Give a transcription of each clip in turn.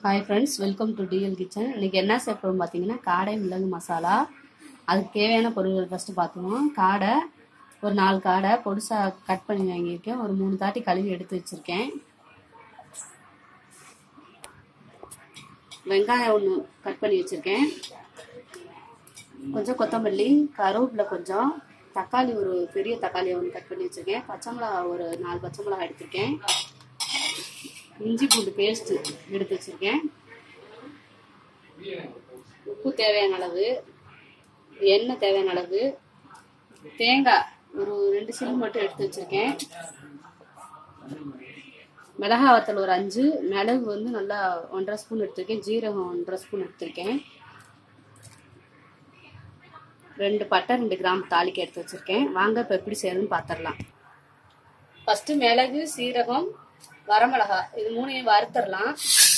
hi friends welcome to TL kitchen இன்னைக்கு என்ன சேர்ப்போம் பார்த்தீங்கன்னா காடை மிளகு மசாலா அதுக்கு தேவையான பொருட்கள் ஃபஸ்ட்டு பார்த்துருவோம் காடை ஒரு நாலு காடை பொடிசாக கட் பண்ணி வாங்கியிருக்கேன் ஒரு மூணு தாட்டி கழுவி எடுத்து வச்சுருக்கேன் வெங்காயம் ஒன்று கட் பண்ணி வச்சுருக்கேன் கொஞ்சம் கொத்தமல்லி கருவேப்பிலை கொஞ்சம் தக்காளி ஒரு பெரிய தக்காளி ஒன்று கட் பண்ணி வச்சுருக்கேன் பச்சை மிளகா ஒரு நாலு பச்சை மிளகா எடுத்திருக்கேன் இஞ்சி பூண்டு பேஸ்ட் எடுத்து வச்சிருக்கேன் உப்பு தேவையான அளவு எண்ணெய் தேவையான அளவு தேங்காய் ஒரு ரெண்டு சில்லு மட்டும் எடுத்து வச்சிருக்கேன் மிளகா வத்தல் ஒரு அஞ்சு மிளகு வந்து நல்லா ஒன்றரை ஸ்பூன் எடுத்திருக்கேன் ஜீரகம் ஒன்றரை ஸ்பூன் எடுத்திருக்கேன் ரெண்டு பட்டை ரெண்டு கிராம் தாளிக்கு எடுத்து வச்சிருக்கேன் வாங்க இப்போ எப்படி செய்யறதுன்னு பார்த்துடலாம் ஃபஸ்ட்டு மிளகு சீரகம் வரமிளகா இது மூணையும் வறுத்துடலாம்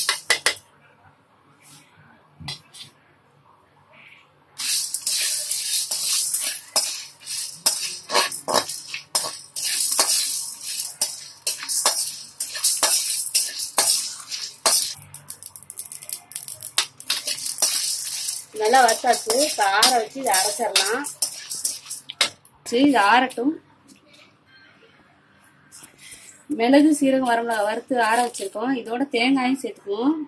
நல்லா வறுத்தாச்சு இப்போ ஆற வச்சு இதை அரைச்சிடலாம் சரி இது ஆறட்டும் மிளகு சீரகம் வரமிளகா வறுத்து ஆற வச்சிருக்கோம் இதோட தேங்காயும் சேர்த்துக்குவோம்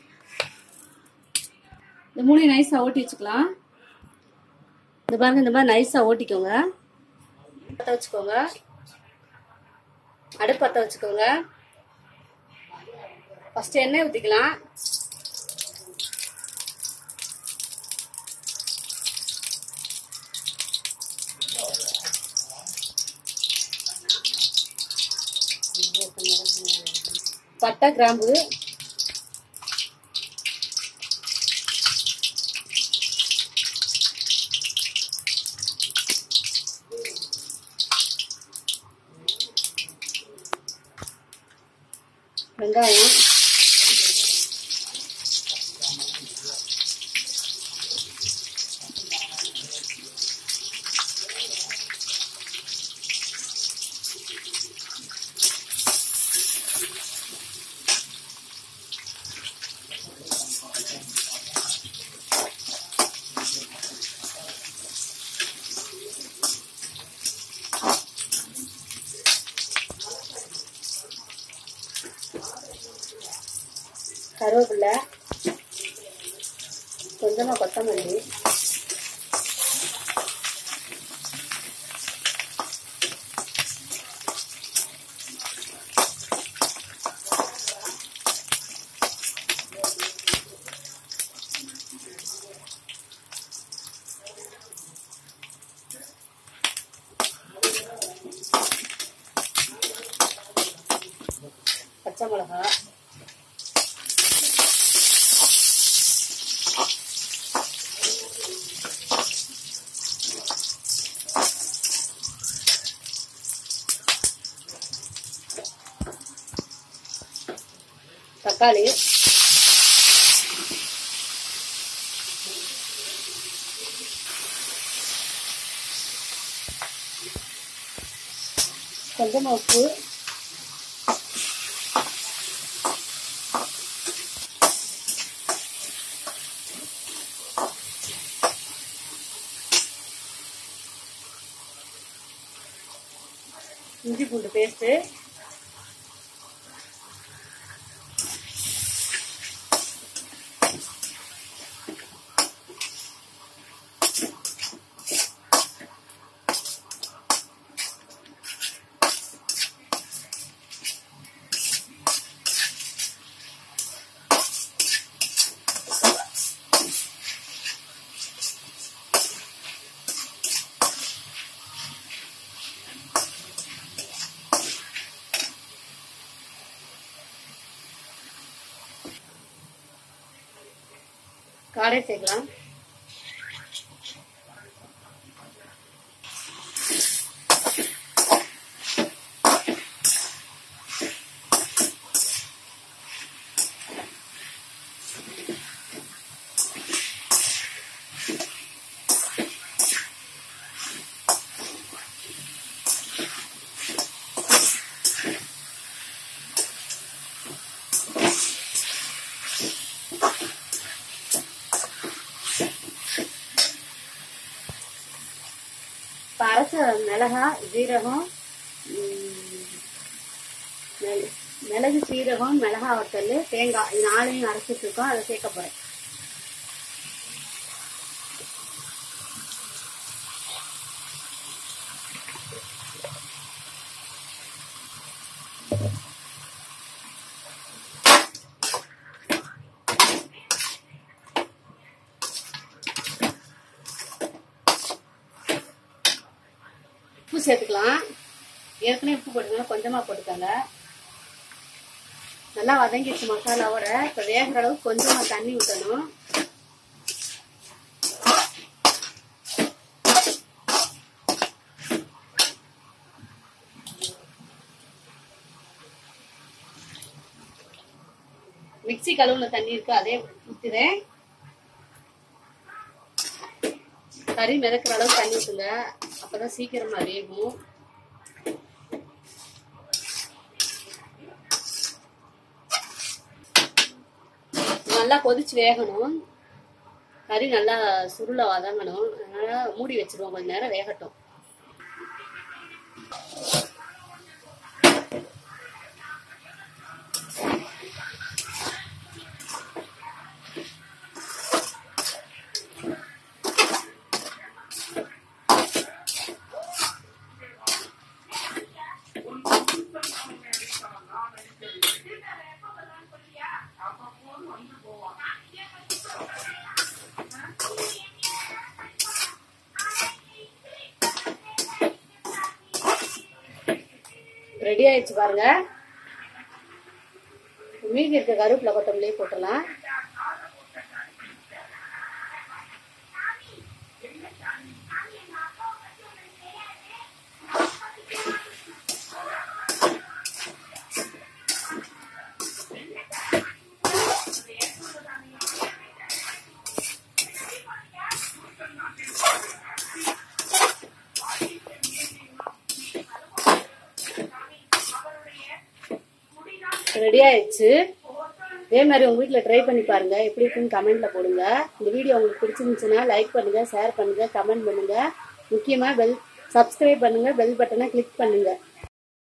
இந்த மூணையும் நைஸாக ஓட்டி வச்சுக்கலாம் இந்த பாருங்க இந்த மாதிரி நைஸாக ஓட்டிக்கோங்க பற்ற வச்சுக்கோங்க அடுப்பு பற்ற வச்சுக்கோங்க ஃபஸ்ட்டு எண்ணெய் ஊற்றிக்கலாம் பட்டை கிராம்பு வெங்காயம் கருவேப்பிலை கொஞ்சமாக கொத்தமல்லி பச்சை மிளகா தக்காளி கொஞ்சமா உப்பு இஞ்சி பூண்டு பேஸ்ட்டு காடை சேர்க்கலாம் மிளகா ஜீரகம் ம், மிள- மிளகு சீரகம் மிளகா வத்தல் தேங்காய் இது நாளையும் அரைச்சிட்டு இருக்கோம் அதை சேர்க்க போறேன் உப்பு சேர்த்துக்கலாம் ஏற்கனவே உப்பு போட்டுக்கலாம் கொஞ்சமா போட்டுக்கோங்க நல்லா வதங்கிடுச்சு மசாலாவோட இப்ப வேகிற அளவுக்கு கொஞ்சமா தண்ணி ஊற்றணும் மிக்ஸி கழுவுன தண்ணி இருக்கு அதே ஊத்துறேன் கறி மிதக்கிற அளவுக்கு தண்ணி ஊத்துங்க அப்பதான் சீக்கிரமா வேகும் நல்லா கொதிச்சு வேகணும் கறி நல்லா சுருள வதங்கணும் அதனால மூடி வச்சிருவோம் கொஞ்ச நேரம் வேகட்டும் ரெடி ஆயிடுச்சு பாருங்க மீதி இருக்க கருவேப்பிலை கொத்தமல்லியே போட்டுடலாம் ரெடி ஆயிடுச்சு இதே மாதிரி உங்க வீட்ல ட்ரை பண்ணி பாருங்க எப்படி இருக்குன்னு கமெண்ட்ல போடுங்க இந்த வீடியோ உங்களுக்கு பிடிச்சிருந்துச்சுன்னா லைக் பண்ணுங்க ஷேர் பண்ணுங்க கமெண்ட் பண்ணுங்க முக்கியமா பெல் சப்ஸ்கிரைப் பண்ணுங்க பெல் பட்டனை கிளிக் பண்ணுங்க